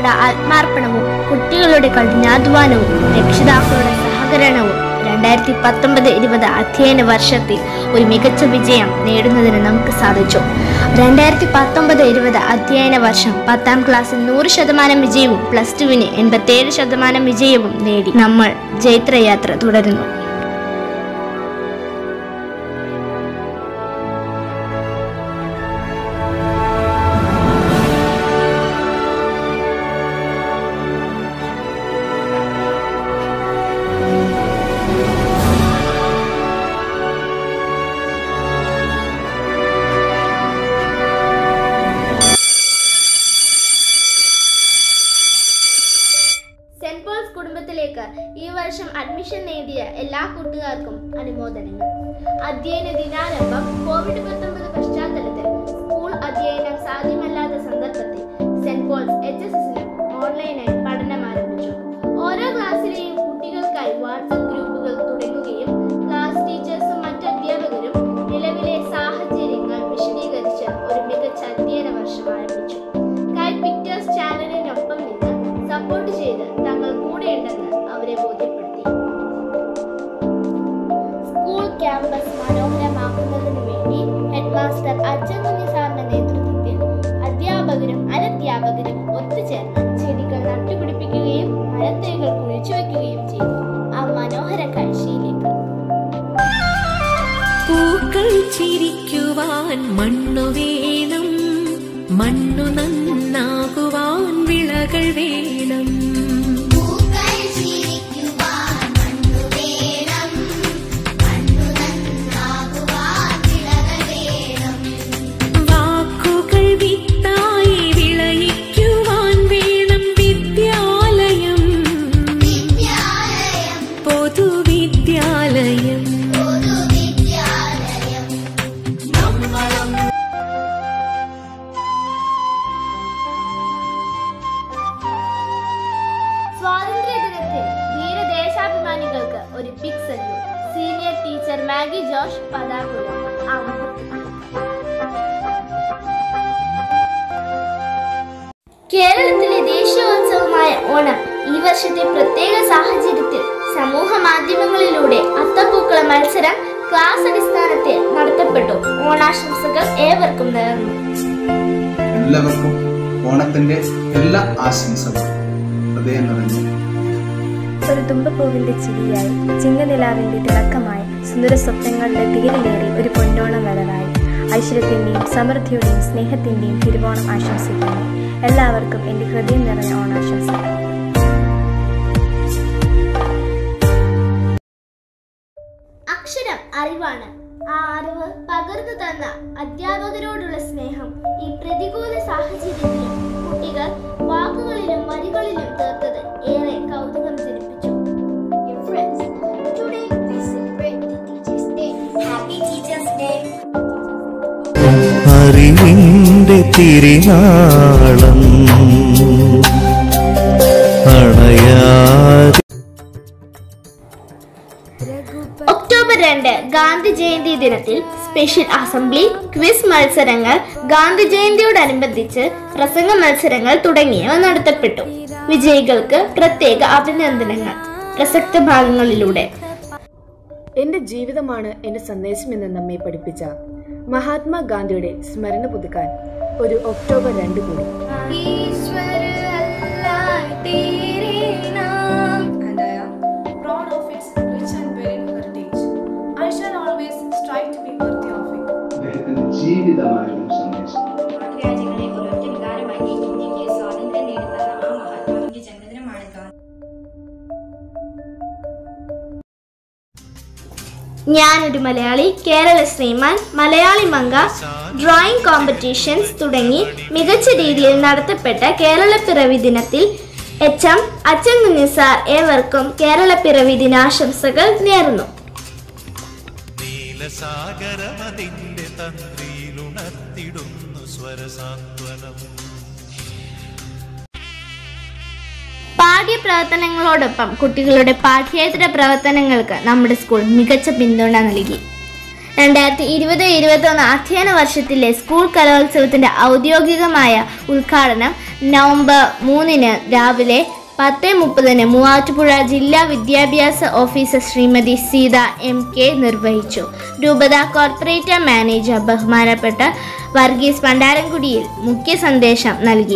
അധ്യാപകരുടെ ആത്മാർപ്പണവും കുട്ടികളുടെ കഠിനാധ്വാനവും രക്ഷിതാക്കളുടെ സഹകരണവും രണ്ടായിരത്തി പത്തൊമ്പത് ഇരുപത് അധ്യയന വർഷത്തിൽ ഒരു മികച്ച വിജയം നേടുന്നതിന് നമുക്ക് സാധിച്ചു രണ്ടായിരത്തി പത്തൊമ്പത് ഇരുപത് അധ്യയന വർഷം പത്താം ക്ലാസ്സിൽ നൂറ് ശതമാനം വിജയവും പ്ലസ് ടുവിന് എൺപത്തേഴ് ശതമാനം വിജയവും നേടി നമ്മൾ ജൈത്രയാത്ര തുടരുന്നു സെന്റ് പോൾസ് കുടുംബത്തിലേക്ക് ഈ വർഷം അഡ്മിഷൻ നേടിയ എല്ലാ കൂട്ടുകാർക്കും അനുമോദനങ്ങൾ അധ്യയന ദിനാരംഭം കോവിഡ് പത്തൊമ്പത് പശ്ചാത്തലത്തിൽ സ്കൂൾ അധ്യയനം സാധ്യമല്ലാത്ത സന്ദർഭത്തിൽ സെന്റ് പോൾസ് എച്ച് എസ് എസിലും ഓൺലൈനായി പഠനം ആരംഭിച്ചു ഓരോ ക്ലാസ്സിലെയും കുട്ടികൾക്കായി വാട്സപ്പ് ഗ്രൂപ്പുകൾ തുടങ്ങുകയും ക്ലാസ് ടീച്ചേഴ്സും മറ്റ് അധ്യാപകരും നിലവിലെ സാഹചര്യങ്ങൾ വിശദീകരിച്ച് ഒരു മികച്ച അധ്യയന വർഷം ആരംഭിച്ചു കൈ പിക്ചേഴ്സ് ചാനലിനൊപ്പം നിന്ന് സപ്പോർട്ട് ചെയ്ത് തങ്ങൾ കൂടെയുണ്ടെന്ന് അവരെ ബോധ്യപ്പെടുത്തി സ്കൂൾ ക്യാമ്പസ് മനോഹരമാക്കുന്നതിനു വേണ്ടി ഹെഡ് മാസ്റ്റർ അച്ഛൻകുഞ്ഞി സാറിന്റെ നേതൃത്വത്തിൽ അധ്യാപകരും അനധ്യാപകരും ഒത്തുചേർന്ന് ചെടികൾ നട്ടുപിടിപ്പിക്കുകയും മരത്തൈകൾ കുഴിച്ചു വയ്ക്കുകയും ചെയ്തു ആ മനോഹര കാഴ്ചയിലേക്ക് പൂക്കൾ ചിരിക്കുവാൻ മണ്ണു വേണം മണ്ണു നന്നാകുവാൻ വിളകൾ വേണം വാക്കുകൾ വിത്തായി വിളയിക്കുവാൻ വേണം വിദ്യാലയം പൊതുവിദ്യാലയം സ്വാതന്ത്ര്യ ദിനത്തിൽ ധീരദേശാഭിമാനികൾക്ക് ഒരു big salute senior teacher Maggie Josh പതാക ഉയർത്തി ആമുഖത്തിൽ കേരളത്തിലെ ദേശീയോത്സവമായ ഓണം ഈ വർഷത്തെ പ്രത്യേക സാഹചര്യത്തിൽ സമൂഹ മാധ്യമങ്ങളിലൂടെ അത്തപ്പൂക്കള മത്സരം ക്ലാസ് അടിസ്ഥാനത്തിൽ നടത്തപ്പെട്ടു ഓണാശംസകൾ ഏവർക്കും നേർന്നു എല്ലാവർക്കും ഓണത്തിന്റെ എല്ലാ ആശംസകളും ഹൃദയം നിറഞ്ഞു ഒരു തുമ്പപ്പൂവിന്റെ ചിരിയായി ചിങ്ങനിലാവിന്റെ തിളക്കമായി സുന്ദര സ്വപ്നങ്ങളുടെ തീരിലേറി ഒരു പൊന്നോണം വരവായി ഐശ്വര്യത്തിന്റെയും സമൃദ്ധിയുടെയും സ്നേഹത്തിന്റെയും തിരുവോണം ആശംസിക്കുന്നു എല്ലാവർക്കും എന്റെ ഹൃദയം നിറഞ്ഞ ഓണാശംസകൾ അക്ഷരം അറിവാണ് ആ അറിവ് പകർന്നു തന്ന അധ്യാപകരോടുള്ള സ്നേഹം ഈ പ്രതികൂല സാഹചര്യത്തിലും കുട്ടികൾ വാക്കുകളിലും വരികളിലും തീർത്തത് ഏറെ കൗതുകം ജനിപ്പിച്ചു അറിവിന്റെ തിരിനാളം അണയാതെ ഒക്ടോബർ രണ്ട് ഗാന്ധി ജയന്തി ദിനത്തിൽ സ്പെഷ്യൽ അസംബ്ലി ക്വിസ് മത്സരങ്ങൾ ഗാന്ധി ജയന്തിയോടനുബന്ധിച്ച് പ്രസംഗ മത്സരങ്ങൾ തുടങ്ങിയവ നടത്തപ്പെട്ടു വിജയികൾക്ക് പ്രത്യേക അഭിനന്ദനങ്ങൾ പ്രസക്ത ഭാഗങ്ങളിലൂടെ എന്റെ ജീവിതമാണ് എന്റെ സന്ദേശമെന്ന് നമ്മെ പഠിപ്പിച്ച മഹാത്മാഗാന്ധിയുടെ സ്മരണ പുതുക്കാൻ ഒരു ഒക്ടോബർ രണ്ട് കൂടി and I am proud of its rich and varied heritage. I shall always strive to be worthy of it. അദ്ദേഹത്തിന്റെ ജീവിതമായിരുന്നു സന്ദേശം രാജ്യങ്ങളെ ഒരൊറ്റ വികാരമാക്കി ഇന്ത്യക്ക് സ്വാതന്ത്ര്യം നേടിത്തന്ന ആ മഹാത്മാവിന്റെ ജന്മദിനമാണ് ഗാന്ധി ഞാനൊരു മലയാളി കേരള ശ്രീമാൻ മലയാളി മംഗ ഡ്രോയിങ് കോമ്പറ്റീഷൻസ് തുടങ്ങി മികച്ച രീതിയിൽ നടത്തപ്പെട്ട കേരളപ്പിറവി ദിനത്തിൽ എച്ച് എം അച്ഛൻ സാർ ഏവർക്കും കേരളപ്പിറവി ദിനാശംസകൾ നേർന്നു നീലസാഗരമതിന്റെ തന്ത്രിയിലുണർത്തിടുന്നു സ്വരസാന്ത്വനം പാഠ്യപ്രവർത്തനങ്ങളോടൊപ്പം കുട്ടികളുടെ പാഠ്യേതര പ്രവർത്തനങ്ങൾക്ക് നമ്മുടെ സ്കൂൾ മികച്ച പിന്തുണ നൽകി രണ്ടായിരത്തി ഇരുപത് ഇരുപത്തൊന്ന് അധ്യയന വർഷത്തിലെ സ്കൂൾ കലോത്സവത്തിന്റെ ഔദ്യോഗികമായ ഉദ്ഘാടനം നവംബർ മൂന്നിന് രാവിലെ പത്ത് മുപ്പതിന് മൂവാറ്റുപുഴ ജില്ലാ വിദ്യാഭ്യാസ officer Shrimati Seetha M K നിർവഹിച്ചു രൂപത കോർപ്പറേറ്റർ മാനേജർ ബഹുമാനപ്പെട്ട വർഗീസ് പണ്ടാരൻകുടിയിൽ മുഖ്യ സന്ദേശം നൽകി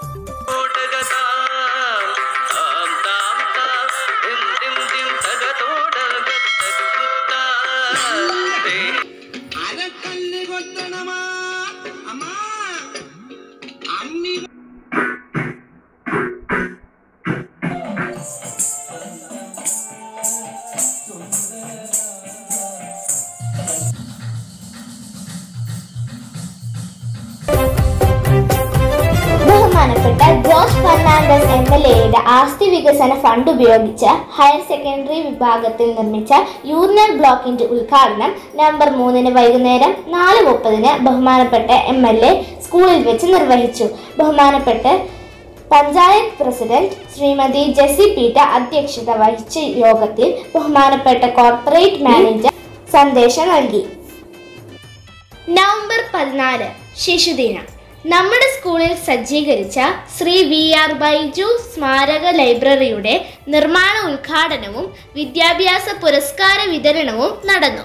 ബഹുമാനപ്പെട്ട ജോർജ് ഫെർണാണ്ടസ് എം എൽ എയുടെ ആസ്തി വികസന ഫണ്ട് ഉപയോഗിച്ച് ഹയർ സെക്കൻഡറി വിഭാഗത്തിൽ നിർമ്മിച്ച യൂറിനൽ ബ്ലോക്കിന്റെ ഉദ്ഘാടനം നവംബർ മൂന്നിന് വൈകുന്നേരം നാല് മുപ്പതിന് ബഹുമാനപ്പെട്ട എം എൽ എ സ്കൂളിൽ വെച്ച് നിർവഹിച്ചു ബഹുമാനപ്പെട്ട panchayat president Shrimati Jessy Peter അധ്യക്ഷത വഹിച്ച യോഗത്തിൽ ബഹുമാനപ്പെട്ട കോർപ്പറേറ്റ് മാനേജർ സന്ദേശം നൽകി നവംബർ പതിനാല് ശിശുദിനം നമ്മുടെ സ്കൂളിൽ സജ്ജീകരിച്ച ശ്രീ വി ആർ ബൈജു സ്മാരക ലൈബ്രറിയുടെ നിർമ്മാണ ഉദ്ഘാടനവും വിദ്യാഭ്യാസ പുരസ്കാര വിതരണവും നടന്നു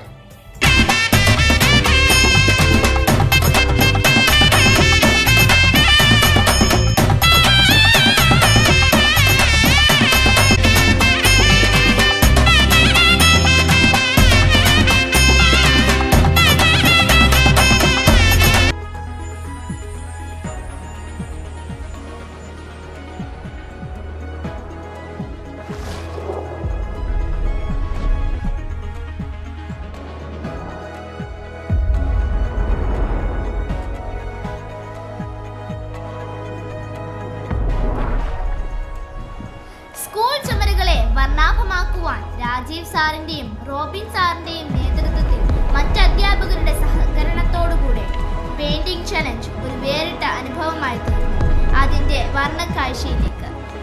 സ്കൂൾ ചുമരുകളെ വർണ്ണാഭമാക്കുവാൻ രാജീവ് സാറിന്റെയും റോബിൻ സാറിന്റെയും നേതൃത്വത്തിൽ മറ്റ് അധ്യാപകരുടെ സഹകരണത്തോടുകൂടെ പെയിന്റിംഗ് ചലഞ്ച് ഒരു വേറിട്ട അനുഭവമായി തീർന്നു അതിന്റെ വർണ്ണക്കാഴ്ചയിലേക്ക്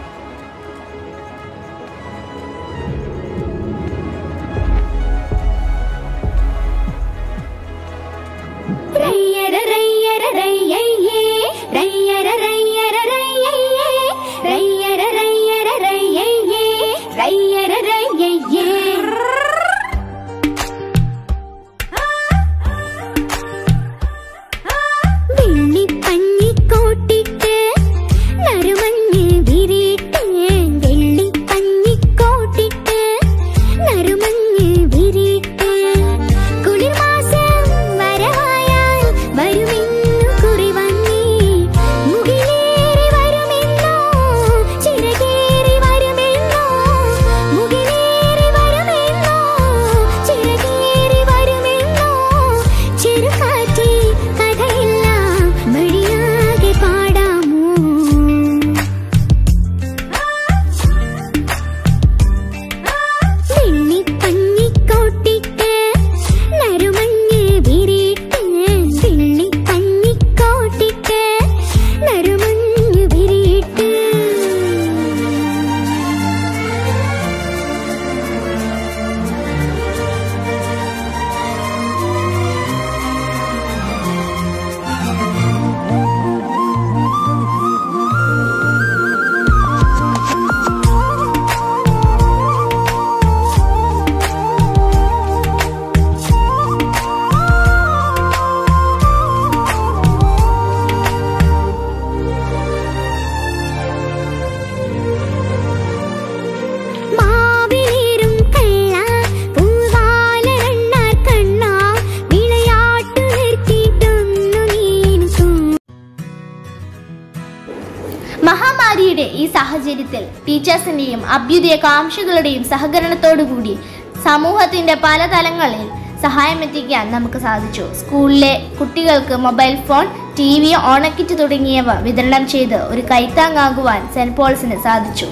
റയ്യര റയ്യര റയ്യയ്യേ റയ്യര റയ്യര റയ്യയ്യേ റയ്യര റയ്യര റയ്യയ്യേ റയ്യര റയ്യയ്യേ വെള്ളിപ്പഞ്ഞിക്കോട്ടിട്ട് നറുമഞ്ഞ് വിരിട്ട് വെള്ളിപ്പഞ്ഞിക്കോട്ടിട്ട് നറുമഞ്ഞ് വിരിട്ട് കുളിർമാസം വരവായാൽ വരുമെന്നു കുറിവന്നേ മുകിലേറി വരുമെന്നോ ചിറകേറി വരുമെന്നോ മുകിലേറി വരുമെന്നോ ചിറകേറി വരുമെന്നോ ചെറുകാറ്റി കഥയെല്ലാം വഴിയാകെ പാടാമോ വെള്ളിപ്പഞ്ഞിക്കോട്ടിട്ട് നറുമഞ്ഞ് വിരിട്ട് വെള്ളിപ്പഞ്ഞിക്കോട്ടിട്ട് നറുമഞ്ഞ് വിരിട്ട് മാവിലേറും കള്ള പൂവാലരണ്ണാർ കണ്ണ വിളയാട്ടു നിർത്തിയിട്ടൊന്നു നീനും മഹാമാരിയുടെ ഈ സാഹചര്യത്തിൽ ടീച്ചേഴ്സിന്റെയും അഭ്യുദയ കാംക്ഷികളുടെയും സഹകരണത്തോടുകൂടി സമൂഹത്തിന്റെ പല തലങ്ങളിൽ സഹായമെത്തിക്കാൻ നമുക്ക് സാധിച്ചു സ്കൂളിലെ കുട്ടികൾക്ക് മൊബൈൽ ഫോൺ ടി വി ഓണക്കിറ്റ് തുടങ്ങിയവ വിതരണം ചെയ്ത് ഒരു കൈത്താങ്ങാകുവാൻ സെന്റ് പോൾസിന് സാധിച്ചു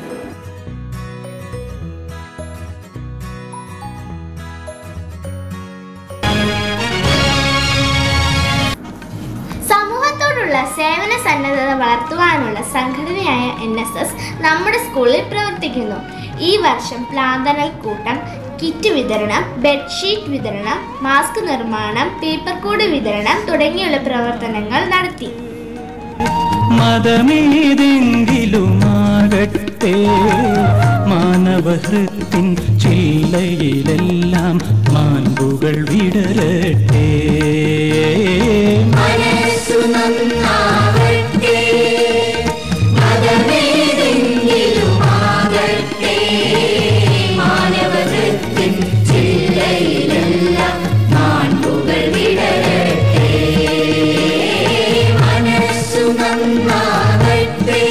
സമൂഹത്തോടുള്ള സേവന സന്നദ്ധത വളർത്തുവാനുള്ള സംഘടനയായ എൻ എസ് എസ് നമ്മുടെ സ്കൂളിൽ പ്രവർത്തിക്കുന്നു ഈ വർഷം പ്ലാന്തനൽ കൂട്ടം കിറ്റ് വിതരണം ബെഡ്ഷീറ്റ് വിതരണം മാസ്ക് നിർമ്മാണം പേപ്പർ കോഡ് വിതരണം തുടങ്ങിയുള്ള പ്രവർത്തനങ്ങൾ നടത്തി മതമേതെങ്കിലുമാകട്ടെ മാനവഹൃത്തിൻ ചില്ലയിലെല്ലാം മാൻപുകൾ വിടരട്ടെ മനസ്സു നന്നാവട്ടെ മതമേതെങ്കിലുമാകട്ടെ മാനവകൃത്തിൻ ചില്ലയിലെല്ലാം മാൺപുകൾ വിടരട്ടെ മനസ്സു നന്നാവട്ടെ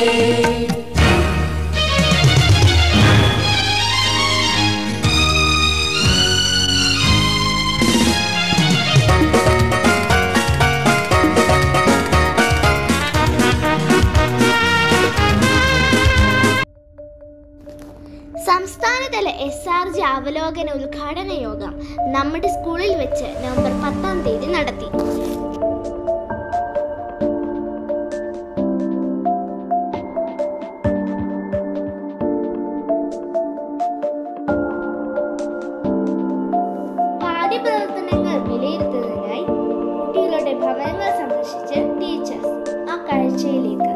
സംസ്ഥാനതല എസ് ആർ ജി അവലോകന ഉദ്ഘാടന യോഗം നമ്മുടെ സ്കൂളിൽ വെച്ച് നവംബർ പത്താം തീയതി നടത്തി പാഠ്യപ്രവർത്തനങ്ങൾ വിലയിരുത്തുന്നതിനായി കുട്ടികളുടെ ഭവനങ്ങൾ സന്ദർശിച്ച് ടീച്ചേഴ്സ് ആ കാഴ്ചയിലേക്ക്